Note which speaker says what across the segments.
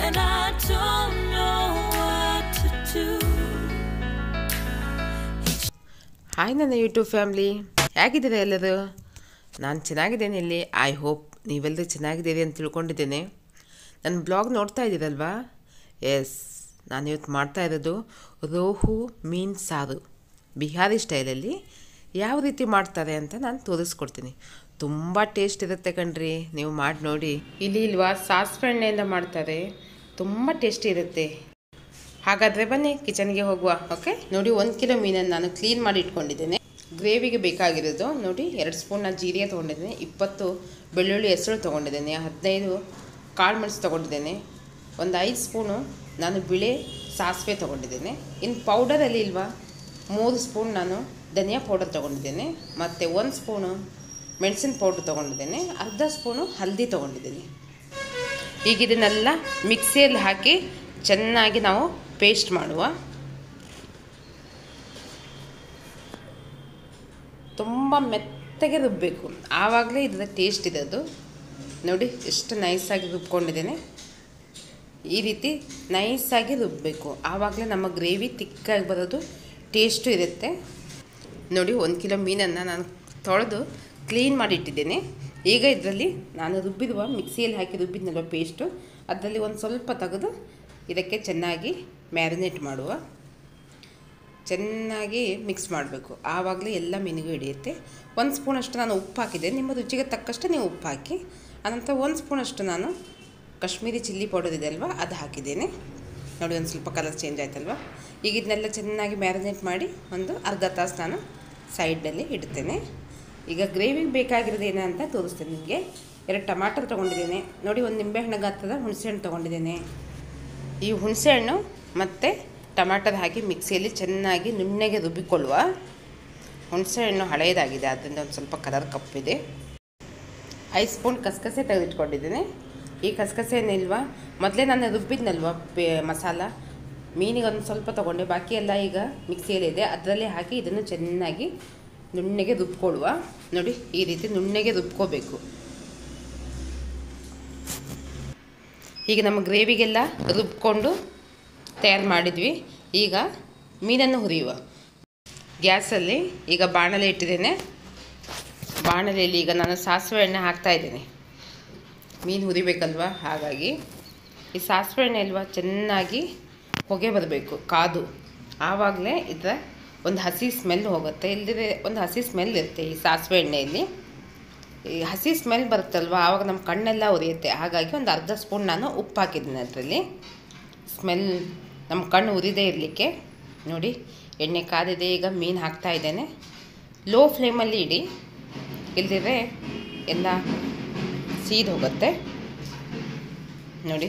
Speaker 1: when I don't know what to do.
Speaker 2: Hi ನನ್ನ YouTube family ಹೇಗಿದ್ದೀರಾ ಎಲ್ಲರೂ ನಾನು ಚೆನ್ನಾಗಿದ್ದೇನೆ ಇಲ್ಲಿ ಐ ಹೋಪ್ ನೀವೆಲ್ಲರೂ ಚೆನ್ನಾಗಿದ್ದೀರಿ ಅಂತ ತಿಳ್ಕೊಂಡಿದ್ದೇನೆ ನನ್ನ ಬ್ಲಾಗ್ ನೋಡ್ತಾ ಇದ್ದೀರಲ್ವಾ ಎಸ್ ನಾನು ಇವತ್ತು ಮಾಡ್ತಾ ಇರೋದು ರೋಹು ಮೀನು ಸಾರು ಬಿಹಾರಿ ಸ್ಟೈಲಲ್ಲಿ ಯಾವ ರೀತಿ ಮಾಡ್ತಾರೆ ಅಂತ ನಾನು ತೋರಿಸ್ಕೊಡ್ತೀನಿ ತುಂಬ ಟೇಸ್ಟ್ ಇರುತ್ತೆ ಕಣ್ರಿ ನೀವು ಮಾಡಿ ನೋಡಿ ಇಲ್ಲಿ ಇಲ್ವಾ ಸಾಸಿವೆ ಎಣ್ಣೆಯಿಂದ ಮಾಡ್ತಾರೆ ತುಂಬ ಟೇಸ್ಟಿ ಇರುತ್ತೆ ಹಾಗಾದರೆ ಬನ್ನಿ ಕಿಚನ್ಗೆ ಹೋಗುವ ಓಕೆ ನೋಡಿ ಒಂದು ಕಿಲೋ ಮೀನನ್ನು ನಾನು ಕ್ಲೀನ್ ಮಾಡಿ ಇಟ್ಕೊಂಡಿದ್ದೇನೆ ಗ್ರೇವಿಗೆ ಬೇಕಾಗಿರೋದು ನೋಡಿ ಎರಡು ಸ್ಪೂನ್ ನಾನು ಜೀರಿಗೆ ತೊಗೊಂಡಿದ್ದೇನೆ ಇಪ್ಪತ್ತು ಬೆಳ್ಳುಳ್ಳಿ ಹೆಸರು ತೊಗೊಂಡಿದ್ದೇನೆ ಹದಿನೈದು ಕಾಳು ಮೆಣಸು ತೊಗೊಂಡಿದ್ದೇನೆ ಒಂದು ಐದು ಸ್ಪೂನು ನಾನು ಬಿಳೆ ಸಾಸಿವೆ ತೊಗೊಂಡಿದ್ದೇನೆ ಇನ್ನು ಪೌಡರಲ್ಲಿ ಇಲ್ವಾ ಮೂರು ಸ್ಪೂನ್ ನಾನು ಧನಿಯಾ ಪೌಡರ್ ತೊಗೊಂಡಿದ್ದೇನೆ ಮತ್ತು ಒಂದು ಸ್ಪೂನು ಮೆಣಸಿನ ಪೌಡ್ರ್ ತೊಗೊಂಡಿದ್ದೇನೆ ಅರ್ಧ ಸ್ಪೂನು ಹಲ್ದಿ ತೊಗೊಂಡಿದ್ದೀನಿ ಈಗ ಇದನ್ನೆಲ್ಲ ಮಿಕ್ಸಿಯಲ್ಲಿ ಹಾಕಿ ಚೆನ್ನಾಗಿ ನಾವು ಪೇಸ್ಟ್ ಮಾಡುವ ತುಂಬ ಮೆತ್ತಗೆ ರುಬ್ಬಬೇಕು ಆವಾಗಲೇ ಇದರ ಟೇಸ್ಟ್ ಇರೋದು ನೋಡಿ ಎಷ್ಟು ನೈಸಾಗಿ ರುಬ್ಕೊಂಡಿದ್ದೇನೆ ಈ ರೀತಿ ನೈಸಾಗಿ ರುಬ್ಬಬೇಕು ಆವಾಗಲೇ ನಮ್ಮ ಗ್ರೇವಿ ತಿಕ್ಕಾಗಿ ಬರೋದು ಟೇಸ್ಟು ಇರುತ್ತೆ ನೋಡಿ ಒಂದು ಕಿಲೋ ಮೀನನ್ನು ನಾನು ತೊಳೆದು ಕ್ಲೀನ್ ಮಾಡಿ ಇಟ್ಟಿದ್ದೇನೆ ಈಗ ಇದರಲ್ಲಿ ನಾನು ರುಬ್ಬಿರುವ ಮಿಕ್ಸಿಯಲ್ಲಿ ಹಾಕಿ ರುಬ್ಬಿದ್ನಲ್ವ ಪೇಸ್ಟು ಅದರಲ್ಲಿ ಒಂದು ಸ್ವಲ್ಪ ತೆಗೆದು ಇದಕ್ಕೆ ಚೆನ್ನಾಗಿ ಮ್ಯಾರಿನೇಟ್ ಮಾಡುವ ಚೆನ್ನಾಗಿ ಮಿಕ್ಸ್ ಮಾಡಬೇಕು ಆವಾಗಲೇ ಎಲ್ಲ ಮೀನಿಗೂ ಹಿಡಿಯುತ್ತೆ ಒಂದು ಸ್ಪೂನಷ್ಟು ನಾನು ಉಪ್ಪು ಹಾಕಿದ್ದೆ ನಿಮ್ಮ ರುಚಿಗೆ ತಕ್ಕಷ್ಟು ನೀವು ಉಪ್ಪು ಹಾಕಿ ಅನಂತರ ಒಂದು ಸ್ಪೂನಷ್ಟು ನಾನು ಕಾಶ್ಮೀರಿ ಚಿಲ್ಲಿ ಪೌಡರ್ ಇದೆ ಅಲ್ವಾ ಅದು ಹಾಕಿದ್ದೇನೆ ನೋಡಿ ಒಂದು ಸ್ವಲ್ಪ ಕಲರ್ ಚೇಂಜ್ ಆಯ್ತಲ್ವ ಈಗ ಇದನ್ನೆಲ್ಲ ಚೆನ್ನಾಗಿ ಮ್ಯಾರಿನೇಟ್ ಮಾಡಿ ಒಂದು ಅರ್ಧ ತಾಸು ನಾನು ಸೈಡಲ್ಲಿ ಇಡ್ತೇನೆ ಈಗ ಗ್ರೇವಿಗೆ ಬೇಕಾಗಿರೋದು ಏನು ಅಂತ ತೋರಿಸ್ತೇನೆ ನಿಮಗೆ ಎರಡು ಟಮಾಟರ್ ತೊಗೊಂಡಿದ್ದೇನೆ ನೋಡಿ ಒಂದು ನಿಂಬೆಹಣ್ಣು ಗಾತ್ರದ ಹುಣಸೆಹಣ್ಣು ತೊಗೊಂಡಿದ್ದೇನೆ ಈ ಹುಣಸೆಹಣ್ಣು ಮತ್ತು ಟಮಾಟರ್ ಹಾಕಿ ಮಿಕ್ಸಿಯಲ್ಲಿ ಚೆನ್ನಾಗಿ ನುಣ್ಣಗೆ ರುಬ್ಬಿಕೊಳ್ಳುವ ಹುಣಸೆಹಣ್ಣು ಹಳೆಯದಾಗಿದೆ ಅದರಿಂದ ಒಂದು ಸ್ವಲ್ಪ ಕಲರ್ ಕಪ್ಪಿದೆ ಐದು ಸ್ಪೂನ್ ಕಸಕಸೆ ತೆಗೆದಿಟ್ಕೊಂಡಿದ್ದೇನೆ ಈ ಕಸಕಸೆನಿಲ್ವಾ ಮೊದಲೇ ನಾನು ರುಬ್ಬಿದ್ನಲ್ವ ಪೇ ಮಸಾಲ ಮೀನಿಗೆ ಒಂದು ಸ್ವಲ್ಪ ತೊಗೊಂಡೆ ಬಾಕಿ ಎಲ್ಲ ಈಗ ಮಿಕ್ಸಿಯಲ್ಲಿದೆ ಅದರಲ್ಲೇ ಹಾಕಿ ಇದನ್ನು ಚೆನ್ನಾಗಿ ನುಣ್ಣಗೆ ರುಬ್ಕೊಳ್ಳುವ ನೋಡಿ ಈ ರೀತಿ ನುಣ್ಣಗೆ ರುಬ್ಕೋಬೇಕು ಈಗ ನಮ್ಮ ಗ್ರೇವಿಗೆಲ್ಲ ರುಬ್ಕೊಂಡು ತಯಾರು ಮಾಡಿದ್ವಿ ಈಗ ಮೀನನ್ನು ಹುರಿಯುವ ಗ್ಯಾಸಲ್ಲಿ ಈಗ ಬಾಣಲೆ ಇಟ್ಟಿದ್ದೇನೆ ಬಾಣಲೆಯಲ್ಲಿ ಈಗ ನಾನು ಸಾಸಿವೆ ಎಣ್ಣೆ ಹಾಕ್ತಾ ಇದ್ದೇನೆ ಮೀನು ಹುರಿಬೇಕಲ್ವ ಹಾಗಾಗಿ ಈ ಸಾಸಿವೆ ಎಣ್ಣೆ ಅಲ್ವಾ ಚೆನ್ನಾಗಿ ಹೊಗೆ ಬರಬೇಕು ಕಾದು ಆವಾಗಲೇ ಇದರ ಒಂದು ಹಸಿ ಸ್ಮೆಲ್ ಹೋಗುತ್ತೆ ಇಲ್ಲದಿದ್ರೆ ಒಂದು ಹಸಿ ಸ್ಮೆಲ್ ಇರುತ್ತೆ ಈ ಸಾಸಿವೆ ಎಣ್ಣೆಯಲ್ಲಿ ಈ ಹಸಿ ಸ್ಮೆಲ್ ಬರುತ್ತಲ್ವ ಆವಾಗ ನಮ್ಮ ಕಣ್ಣೆಲ್ಲ ಉರಿಯುತ್ತೆ ಹಾಗಾಗಿ ಒಂದು ಅರ್ಧ ಸ್ಪೂನ್ ನಾನು ಉಪ್ಪು ಹಾಕಿದ್ದೀನಿ ಅದರಲ್ಲಿ ಸ್ಮೆಲ್ ನಮ್ಮ ಕಣ್ಣು ಉರಿದೇ ಇರಲಿಕ್ಕೆ ನೋಡಿ ಎಣ್ಣೆ ಕಾದಿದೆ ಈಗ ಮೀನು ಹಾಕ್ತಾ ಇದ್ದೇನೆ ಲೋ ಫ್ಲೇಮಲ್ಲಿ ಇಡಿ ಇಲ್ದಿದ್ರೆ ಎಲ್ಲ ಸೀದ್ ಹೋಗುತ್ತೆ ನೋಡಿ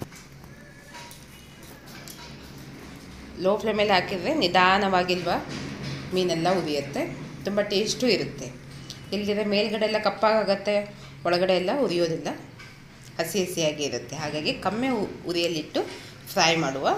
Speaker 2: ಲೋ ಫ್ಲೇಮಲ್ಲಿ ಹಾಕಿದರೆ ನಿಧಾನವಾಗಿಲ್ವ ಮೀನೆಲ್ಲ ಉರಿಯುತ್ತೆ ತುಂಬ ಟೇಸ್ಟು ಇರುತ್ತೆ ಇಲ್ಲದಿದ್ರೆ ಮೇಲ್ಗಡೆ ಎಲ್ಲ ಕಪ್ಪಾಗತ್ತೆ ಒಳಗಡೆ ಎಲ್ಲ ಉರಿಯೋದಿಲ್ಲ ಹಸಿ ಹಸಿಯಾಗಿ ಇರುತ್ತೆ ಹಾಗಾಗಿ ಕಮ್ಮಿ ಉ- ಉರಿಯಲ್ಲಿಟ್ಟು ಫ್ರೈ ಮಾಡುವ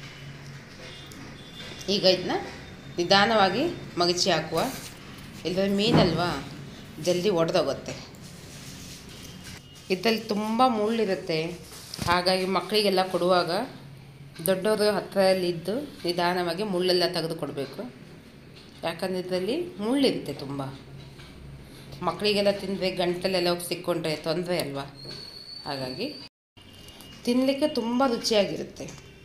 Speaker 2: ಈಗ ಇದನ್ನ ನಿಧಾನವಾಗಿ ಮಗಚಿ ಹಾಕುವ ಇಲ್ಲದ್ರೆ ಮೀನಲ್ವಾ ಜಲ್ದಿ ಒಡೆದೋಗುತ್ತೆ ಇದರಲ್ಲಿ ತುಂಬ ಮುಳ್ಳಿರುತ್ತೆ ಹಾಗಾಗಿ ಮಕ್ಕಳಿಗೆಲ್ಲ ಕೊಡುವಾಗ ದೊಡ್ಡವರು ಹತ್ತಿರದಲ್ಲಿದ್ದು ನಿಧಾನವಾಗಿ ಮುಳ್ಳೆಲ್ಲ ತೆಗೆದು ಕೊಡಬೇಕು ಯಾಕಂದರೆ ಇದರಲ್ಲಿ ಮುಳ್ಳಿರುತ್ತೆ ತುಂಬ ಮಕ್ಕಳಿಗೆಲ್ಲ ತಿಂದರೆ ಗಂಟಲೆಲ್ಲ ಹೋಗಿ ಸಿಕ್ಕೊಂಡ್ರೆ ತೊಂದರೆ ಅಲ್ವಾ ಹಾಗಾಗಿ ತಿನ್ನಲಿಕ್ಕೆ ತುಂಬ ರುಚಿಯಾಗಿರುತ್ತೆ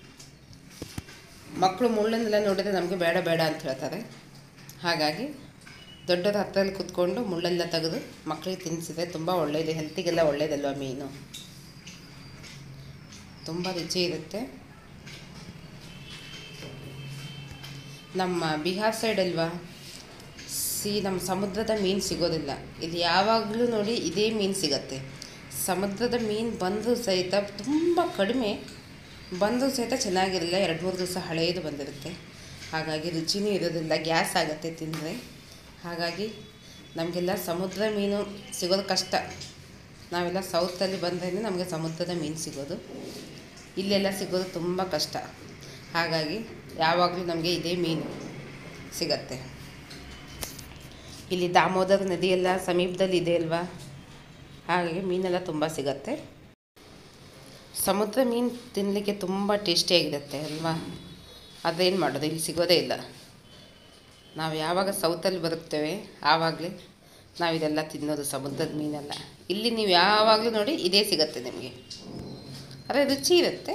Speaker 2: ಮಕ್ಕಳು ಮುಳ್ಳನ್ನೆಲ್ಲ ನೋಡಿದರೆ ನಮಗೆ ಬೇಡ ಬೇಡ ಅಂತ ಹೇಳ್ತಾರೆ ಹಾಗಾಗಿ ದೊಡ್ಡರ ಹತ್ತರಲ್ಲಿ ಕುತ್ಕೊಂಡು ಮುಳ್ಳೆಲ್ಲ ತೆಗೆದು ಮಕ್ಕಳಿಗೆ ತಿನ್ನಿಸಿದ್ರೆ ತುಂಬ ಒಳ್ಳೆಯದು ಹೆಲ್ತಿಗೆಲ್ಲ ಒಳ್ಳೆಯದಲ್ವ ಮೀನು ತುಂಬ ರುಚಿ ಇರುತ್ತೆ ನಮ್ಮ ಬಿಹಾರ್ ಸೈಡ್ ಅಲ್ವಾ ಸಿ ನಮ್ಮ ಸಮುದ್ರದ ಮೀನು ಸಿಗೋದಿಲ್ಲ ಇಲ್ಲಿ ಯಾವಾಗಲೂ ನೋಡಿ ಇದೇ ಮೀನು ಸಿಗತ್ತೆ ಸಮುದ್ರದ ಮೀನು ಬಂದರೂ ಸಹಿತ ತುಂಬ ಕಡಿಮೆ ಬಂದರೂ ಸಹಿತ ಚೆನ್ನಾಗಿರಲ್ಲ ಎರಡು ಮೂರು ದಿವಸ ಹಳೆಯದು ಬಂದಿರುತ್ತೆ ಹಾಗಾಗಿ ರುಚಿನೂ ಇರೋದಿಲ್ಲ ಗ್ಯಾಸ್ ಆಗುತ್ತೆ ತಿಂದರೆ ಹಾಗಾಗಿ ನಮಗೆಲ್ಲ ಸಮುದ್ರ ಮೀನು ಸಿಗೋದು ಕಷ್ಟ ನಾವೆಲ್ಲ ಸೌತಲ್ಲಿ ಬಂದ್ರೇ ನಮಗೆ ಸಮುದ್ರದ ಮೀನು ಸಿಗೋದು ಇಲ್ಲೆಲ್ಲ ಸಿಗೋದು ತುಂಬ ಕಷ್ಟ ಹಾಗಾಗಿ ಯಾವಾಗಲೂ ನಮಗೆ ಇದೇ ಮೀನು ಸಿಗತ್ತೆ ಇಲ್ಲಿ ದಾಮೋದರ ನದಿಯೆಲ್ಲ ಸಮೀಪದಲ್ಲಿ ಇದೆ ಅಲ್ವಾ ಹಾಗಾಗಿ ಮೀನೆಲ್ಲ ತುಂಬ ಸಿಗತ್ತೆ ಸಮುದ್ರ ಮೀನು ತಿನ್ನಲಿಕ್ಕೆ ತುಂಬ ಟೇಸ್ಟಿಯಾಗಿರುತ್ತೆ ಅಲ್ವಾ ಅದೇನು ಮಾಡೋದು ಇಲ್ಲಿ ಸಿಗೋದೇ ಇಲ್ಲ ನಾವು ಯಾವಾಗ ಸೌತಲ್ಲಿ ಬರುತ್ತೇವೆ ಆವಾಗಲೇ ನಾವು ಇದೆಲ್ಲ ತಿನ್ನೋದು ಸಮುದ್ರದ ಮೀನೆಲ್ಲ ಇಲ್ಲಿ ನೀವು ಯಾವಾಗಲೂ ನೋಡಿ ಇದೇ ಸಿಗುತ್ತೆ ನಿಮಗೆ ಆದರೆ ರುಚಿ ಇರುತ್ತೆ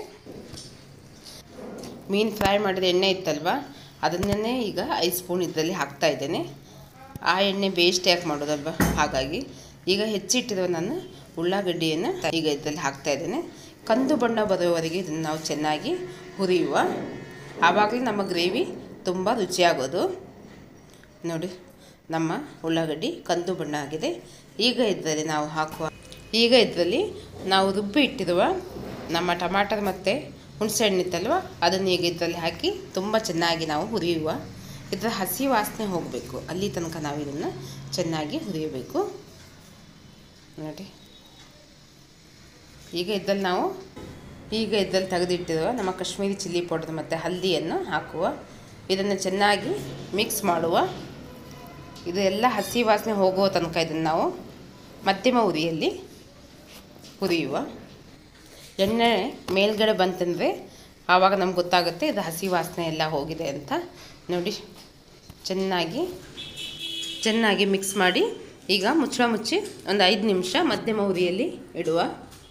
Speaker 2: ಮೀನು ಫ್ರೈ ಮಾಡಿದ ಎಣ್ಣೆ ಇತ್ತಲ್ವ ಅದನ್ನೇ ಈಗ ಐದು ಸ್ಪೂನ್ ಇದರಲ್ಲಿ ಹಾಕ್ತಾ ಇದ್ದೇನೆ ಆ ಎಣ್ಣೆ ಬೇಸ್ಟ್ ಯಾಕೆ ಮಾಡೋದಲ್ವ ಹಾಗಾಗಿ ಈಗ ಹೆಚ್ಚಿಟ್ಟಿರುವ ನಾನು ಉಳ್ಳಾಗಡ್ಡಿಯನ್ನು ಈಗ ಇದರಲ್ಲಿ ಹಾಕ್ತಾ ಇದ್ದೇನೆ ಕಂದು ಬಣ್ಣ ಬರೋವರೆಗೆ ಇದನ್ನು ನಾವು ಚೆನ್ನಾಗಿ ಹುರಿಯುವ ಆವಾಗಲೇ ನಮ್ಮ ಗ್ರೇವಿ ತುಂಬ ರುಚಿಯಾಗೋದು ನೋಡಿ ನಮ್ಮ ಉಳ್ಳಾಗಡ್ಡಿ ಕಂದು ಬಣ್ಣ ಆಗಿದೆ ಈಗ ಇದರಲ್ಲಿ ನಾವು ಹಾಕುವ ಈಗ ಇದರಲ್ಲಿ ನಾವು ರುಬ್ಬಿ ಇಟ್ಟಿರುವ ನಮ್ಮ ಟಮಾಟರ್ ಮತ್ತು ಹುಣಸೆ ಹಣ್ಣಿತ್ತಲ್ವ ಅದನ್ನು ಈಗ ಇದರಲ್ಲಿ ಹಾಕಿ ತುಂಬ ಚೆನ್ನಾಗಿ ನಾವು ಹುರಿಯುವ ಇದರ ಹಸಿ ವಾಸನೆ ಹೋಗಬೇಕು ಅಲ್ಲಿ ತನಕ ನಾವು ಇದನ್ನು ಚೆನ್ನಾಗಿ ಹುರಿಯಬೇಕು ನೋಡಿ ಈಗ ಇದ್ದಲ್ಲಿ ನಾವು ಈಗ ಇದ್ದಲ್ಲಿ ತೆಗೆದಿಟ್ಟಿರುವ ನಮ್ಮ ಕಾಶ್ಮೀರಿ ಚಿಲ್ಲಿ ಪೌಡರ್ ಮತ್ತು ಹಲ್ದಿಯನ್ನು ಹಾಕುವ ಇದನ್ನು ಚೆನ್ನಾಗಿ ಮಿಕ್ಸ್ ಮಾಡುವ ಇದು ಎಲ್ಲ ಹಸಿ ವಾಸನೆ ಹೋಗುವ ತನಕ ಇದನ್ನು ನಾವು ಮಧ್ಯಮ ಉರಿಯಲ್ಲಿ ಹುರಿಯುವ ಎಣ್ಣೆ ಮೇಲ್ಗಡೆ ಬಂತಂದರೆ ಆವಾಗ ನಮ್ಗೆ ಗೊತ್ತಾಗುತ್ತೆ ಇದು ಹಸಿ ವಾಸನೆ ಎಲ್ಲ ಹೋಗಿದೆ ಅಂತ ನೋಡಿ ಚೆನ್ನಾಗಿ ಚೆನ್ನಾಗಿ ಮಿಕ್ಸ್ ಮಾಡಿ ಈಗ ಮುಚ್ಚಳ ಮುಚ್ಚಿ ಒಂದು ಐದು ನಿಮಿಷ ಮಧ್ಯಮ ಉರಿಯಲ್ಲಿ ಇಡುವ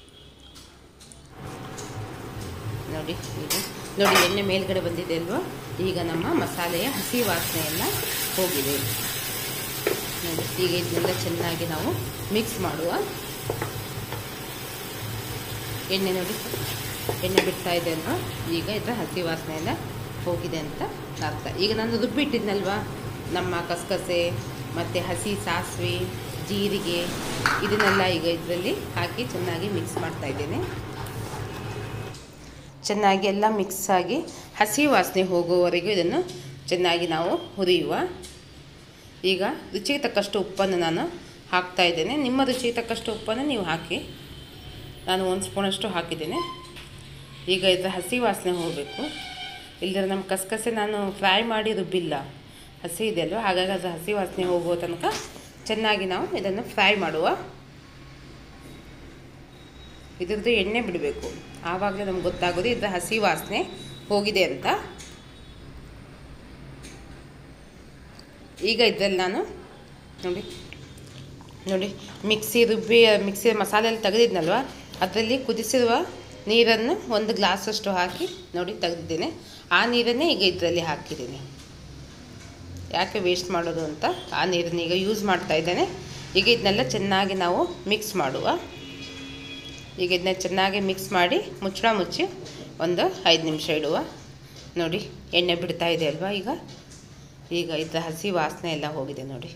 Speaker 2: ನೋಡಿ ಈಗ ನೋಡಿ ಎಣ್ಣೆ ಮೇಲ್ಗಡೆ ಬಂದಿದೆ ಅಲ್ವಾ ಈಗ ನಮ್ಮ ಮಸಾಲೆಯ ಹಸಿ ವಾಸನೆ ಎಲ್ಲ ಹೋಗಿದೆ ನೋಡಿ ಈಗ ಇದನ್ನೆಲ್ಲ ಚೆನ್ನಾಗಿ ನಾವು ಮಿಕ್ಸ್ ಮಾಡುವ ಎಣ್ಣೆ ನೋಡಿ ಎಣ್ಣೆ ಬಿಡ್ತಾ ಇದೆ ಅಲ್ವಾ ಈಗ ಇದರ ಹಸಿ ವಾಸನೆ ಎಲ್ಲ ಹೋಗಿದೆ ಅಂತ ಅರ್ಥ ಈಗ ನಾನು ರುಬ್ಬಿಟ್ಟಿದ್ನಲ್ವಾ ನಮ್ಮ ಕಸಕಸೆ ಮತ್ತು ಹಸಿ ಸಾಸಿವೆ ಜೀರಿಗೆ ಇದನ್ನೆಲ್ಲ ಈಗ ಇದರಲ್ಲಿ ಹಾಕಿ ಚೆನ್ನಾಗಿ ಮಿಕ್ಸ್ ಮಾಡ್ತಾ ಇದ್ದೇನೆ ಚೆನ್ನಾಗಿ ಎಲ್ಲ ಮಿಕ್ಸ್ ಆಗಿ ಹಸಿ ವಾಸನೆ ಹೋಗುವವರೆಗೂ ಇದನ್ನು ಚೆನ್ನಾಗಿ ನಾವು ಹುರಿಯುವ ಈಗ ರುಚಿಗೆ ತಕ್ಕಷ್ಟು ಉಪ್ಪನ್ನು ನಾನು ಹಾಕ್ತಾ ಇದ್ದೇನೆ ನಿಮ್ಮ ರುಚಿಗೆ ತಕ್ಕಷ್ಟು ಉಪ್ಪನ್ನು ನೀವು ಹಾಕಿ ನಾನು ಒಂದು ಸ್ಪೂನಷ್ಟು ಹಾಕಿದ್ದೇನೆ ಈಗ ಇದರ ಹಸಿ ವಾಸನೆ ಹೋಗಬೇಕು ಇಲ್ಲದ್ರೆ ನಮ್ಮ ಕಸಕಸೆ ನಾನು ಫ್ರೈ ಮಾಡಿ ರುಬ್ಬಿಲ್ಲ ಹಸಿ ಇದೆ ಅಲ್ವ ಹಾಗಾಗಿ ಅದರ ಹಸಿ ವಾಸನೆ ಹೋಗುವ ತನಕ ಚೆನ್ನಾಗಿ ನಾವು ಇದನ್ನು ಫ್ರೈ ಮಾಡುವ ಇದ್ರದ್ದು ಎಣ್ಣೆ ಬಿಡಬೇಕು ಆವಾಗಲೇ ನಮ್ಗೆ ಗೊತ್ತಾಗೋದು ಇದರ ಹಸಿ ವಾಸನೆ ಹೋಗಿದೆ ಅಂತ ಈಗ ಇದರಲ್ಲಿ ನಾನು ನೋಡಿ ನೋಡಿ ಮಿಕ್ಸಿ ರುಬ್ಬಿ ಮಿಕ್ಸಿ ಮಸಾಲೆ ಎಲ್ಲ ತೆಗೆದಿದ್ನಲ್ವ ಅದರಲ್ಲಿ ಕುದಿಸಿರುವ ನೀರನ್ನು ಒಂದು ಗ್ಲಾಸಷ್ಟು ಹಾಕಿ ನೋಡಿ ತೆಗೆದಿದ್ದೇನೆ ಆ ನೀರನ್ನೇ ಈಗ ಇದರಲ್ಲಿ ಹಾಕಿದ್ದೀನಿ ಯಾಕೆ ವೇಸ್ಟ್ ಮಾಡೋದು ಅಂತ ಆ ನೀರನ್ನು ಈಗ ಯೂಸ್ ಮಾಡ್ತಾ ಇದ್ದೇನೆ ಈಗ ಇದನ್ನೆಲ್ಲ ಚೆನ್ನಾಗಿ ನಾವು ಮಿಕ್ಸ್ ಮಾಡುವ ಈಗ ಇದನ್ನ ಚೆನ್ನಾಗಿ ಮಿಕ್ಸ್ ಮಾಡಿ ಮುಚ್ಚಳ ಮುಚ್ಚಿ ಒಂದು ಐದು ನಿಮಿಷ ಇಡುವ ನೋಡಿ ಎಣ್ಣೆ ಬಿಡ್ತಾ ಇದೆ ಅಲ್ವಾ ಈಗ ಈಗ ಇದರ ಹಸಿ ವಾಸನೆ ಎಲ್ಲ ಹೋಗಿದೆ ನೋಡಿ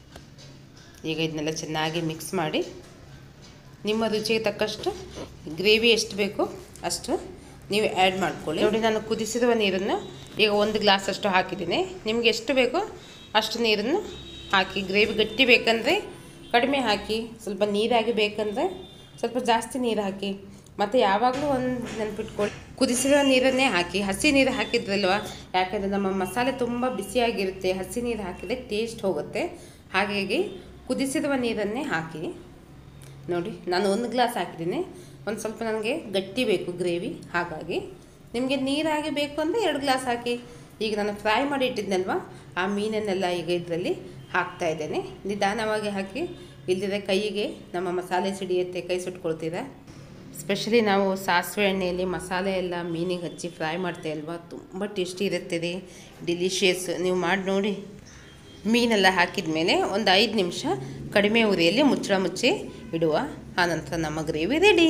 Speaker 2: ಈಗ ಇದನ್ನೆಲ್ಲ ಚೆನ್ನಾಗಿ ಮಿಕ್ಸ್ ಮಾಡಿ ನಿಮ್ಮ ರುಚಿಗೆ ತಕ್ಕಷ್ಟು ಗ್ರೇವಿ ಎಷ್ಟು ಬೇಕೋ ಅಷ್ಟು ನೀವು ಆ್ಯಡ್ ಮಾಡ್ಕೊಳ್ಳಿ ನೋಡಿ ನಾನು ಕುದಿಸಿರುವ ನೀರನ್ನು ಈಗ ಒಂದು ಗ್ಲಾಸ್ ಅಷ್ಟು ಹಾಕಿದ್ದೀನಿ ನಿಮಗೆ ಎಷ್ಟು ಬೇಕೋ ಅಷ್ಟು ನೀರನ್ನು ಹಾಕಿ ಗ್ರೇವಿ ಗಟ್ಟಿ ಬೇಕಂದರೆ ಕಡಿಮೆ ಹಾಕಿ ಸ್ವಲ್ಪ ನೀರಾಗಿ ಬೇಕಂದರೆ ಸ್ವಲ್ಪ ಜಾಸ್ತಿ ನೀರು ಹಾಕಿ ಮತ್ತು ಯಾವಾಗಲೂ ಒಂದು ನೆನಪಿಟ್ಕೊಳ್ಳಿ ಕುದಿಸಿರೋ ನೀರನ್ನೇ ಹಾಕಿ ಹಸಿ ನೀರು ಹಾಕಿದ್ರಲ್ವ ಯಾಕಂದರೆ ನಮ್ಮ ಮಸಾಲೆ ತುಂಬ ಬಿಸಿಯಾಗಿರುತ್ತೆ ಹಸಿ ನೀರು ಹಾಕಿದರೆ ಟೇಸ್ಟ್ ಹೋಗುತ್ತೆ ಹಾಗಾಗಿ ಕುದಿಸಿರುವ ನೀರನ್ನೇ ಹಾಕಿ ನೋಡಿ ನಾನು ಒಂದು ಗ್ಲಾಸ್ ಹಾಕಿದ್ದೀನಿ ಒಂದು ಸ್ವಲ್ಪ ನನಗೆ ಗಟ್ಟಿ ಬೇಕು ಗ್ರೇವಿ ಹಾಗಾಗಿ ನಿಮಗೆ ನೀರಾಗಿ ಬೇಕು ಅಂದರೆ ಎರಡು ಗ್ಲಾಸ್ ಹಾಕಿ ಈಗ ನಾನು ಫ್ರೈ ಮಾಡಿ ಇಟ್ಟಿದ್ನಲ್ವ ಆ ಮೀನನ್ನೆಲ್ಲ ಈಗ ಇದರಲ್ಲಿ ಹಾಕ್ತಾ ಇದ್ದೇನೆ ನಿಧಾನವಾಗಿ ಹಾಕಿ ಇಲ್ಲದಿದ್ರೆ ಕೈಗೆ ನಮ್ಮ ಮಸಾಲೆ ಸಿಡಿಯುತ್ತೆ ಕೈ ಸುಟ್ಕೊಳ್ತೀರಾ ಸ್ಪೆಷಲಿ ನಾವು ಸಾಸಿವೆ ಎಣ್ಣೆಯಲ್ಲಿ ಮಸಾಲೆ ಎಲ್ಲ ಮೀನಿಗೆ ಹಚ್ಚಿ ಫ್ರೈ ಮಾಡ್ತೇವೆ ಅಲ್ವಾ ತುಂಬ ಟೇಸ್ಟಿ ಇರುತ್ತದೆ ಡಿಲಿಷಿಯಸ್ ನೀವು ಮಾಡಿ ನೋಡಿ ಮೀನೆಲ್ಲ ಹಾಕಿದ ಮೇಲೆ ಒಂದು ಐದು ನಿಮಿಷ ಕಡಿಮೆ ಉರಿಯಲ್ಲಿ ಮುಚ್ಚಳ ಮುಚ್ಚಿ ಇಡುವ ಆನಂತರ ನಮ್ಮ ಗ್ರೇವಿ ರೆಡಿ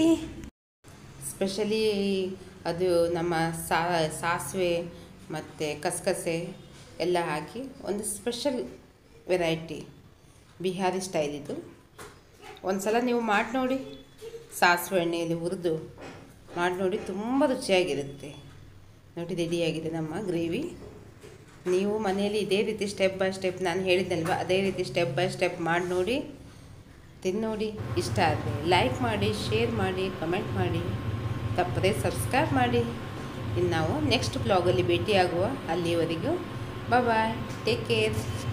Speaker 2: ಸ್ಪೆಷಲಿ ಅದು ನಮ್ಮ ಸಾ ಸಾಸಿವೆ ಮತ್ತು ಕಸಕಸೆ ಎಲ್ಲ ಹಾಕಿ ಒಂದು ಸ್ಪೆಷಲ್ ವೆರೈಟಿ ಬಿಹಾರಿ ಸ್ಟೈಲ್ ಇದು ಒಂದು ಸಲ ನೀವು ಮಾಡಿ ನೋಡಿ ಸಾಸಿವೆ ಎಣ್ಣೆಯಲ್ಲಿ ಹುರಿದು ಮಾಡಿ ನೋಡಿ ತುಂಬ ರುಚಿಯಾಗಿರುತ್ತೆ ನೋಡಿ ರೆಡಿಯಾಗಿದೆ ನಮ್ಮ ಗ್ರೇವಿ ನೀವು ಮನೆಯಲ್ಲಿ ಇದೇ ರೀತಿ ಸ್ಟೆಪ್ ಬೈ ಸ್ಟೆಪ್ ನಾನು ಹೇಳಿದ್ದಲ್ವ ಅದೇ ರೀತಿ ಸ್ಟೆಪ್ ಬೈ ಸ್ಟೆಪ್ ಮಾಡಿ ನೋಡಿ ತಿನ್ನೋಡಿ ಇಷ್ಟ ಆದರೆ ಲೈಕ್ ಮಾಡಿ ಶೇರ್ ಮಾಡಿ ಕಮೆಂಟ್ ಮಾಡಿ ತಪ್ಪದೇ ಸಬ್ಸ್ಕ್ರೈಬ್ ಮಾಡಿ ಇನ್ನು ನಾವು ನೆಕ್ಸ್ಟ್ ಬ್ಲಾಗಲ್ಲಿ ಭೇಟಿಯಾಗುವ ಅಲ್ಲಿವರೆಗೂ ಬಾಯ್ ಟೇಕ್ ಕೇರ್